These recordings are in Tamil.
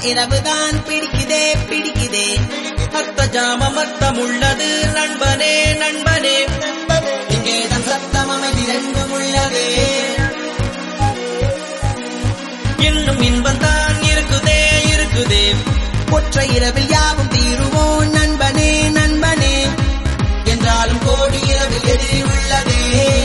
இரவுதான் பிடிக்குதே பிடிக்குதே அர்த்த ஜாமம் அர்த்தம் உள்ளது நண்பனே நண்பனே இங்கேதான் சத்தம் அமைதி ரெண்டும் உள்ளதே இன்னும் இன்பம் தான் இருக்குதே இருக்குதே ஒற்றை இரவில் யாவும் தீருவோம் நண்பனே நண்பனே என்றாலும் கோடி இரவில் எதிரி உள்ளதே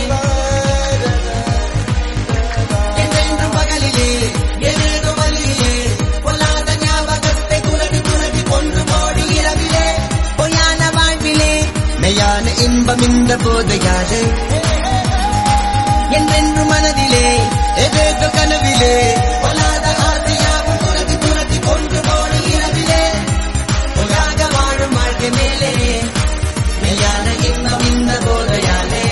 என்றென்றும் பகலிலே எதிர்கு வழியிலே பொல்லாத ஞாபகத்தை துரவி துரவி கொன்று கோடி இரவிலே பொய்யான வாழ்விலே மெய்யான இன்பம் இந்த போதையாலே என்றென்று மனதிலே எதேதோ கனவிலே பொல்லாத ஆசையாவும் துரத்தி துரத்தி கொன்று கோடி இரவிலே பொய்யாக வாழும் வாழ்க்கை மேலே மெய்யான இன்பம் இந்த போதையாலே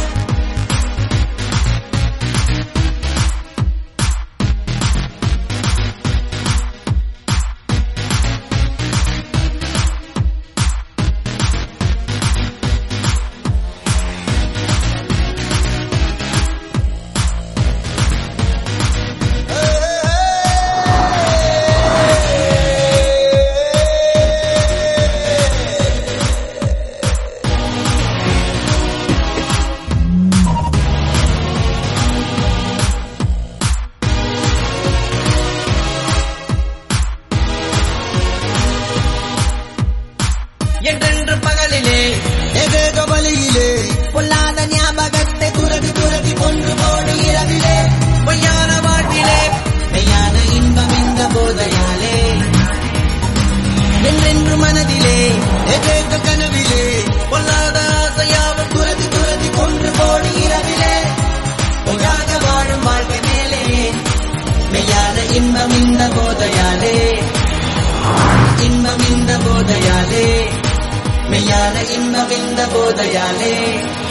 என்றென்று பகலிலே எதேதோ வழியிலே பொல்லாத ஞாபகத்தை துரதி துரதி கொன்று போடு இரவிலே பொய்யான வாழ்விலே மெய்யான இன்பம் இந்த போதையாலே என்றென்று மனதிலே எதேதோ கனவிலே பொல்லாத ஆசையாவும் துரதி துரதி கொன்று போடு இரவிலே பொய்யாக வாழும் வாழ்க்கை மேலே மெய்யான இன்பம் இந்த போதையாலே இன்பம் இந்த போதையாலே மெய்யான இன்பம் இந்த போதையாலே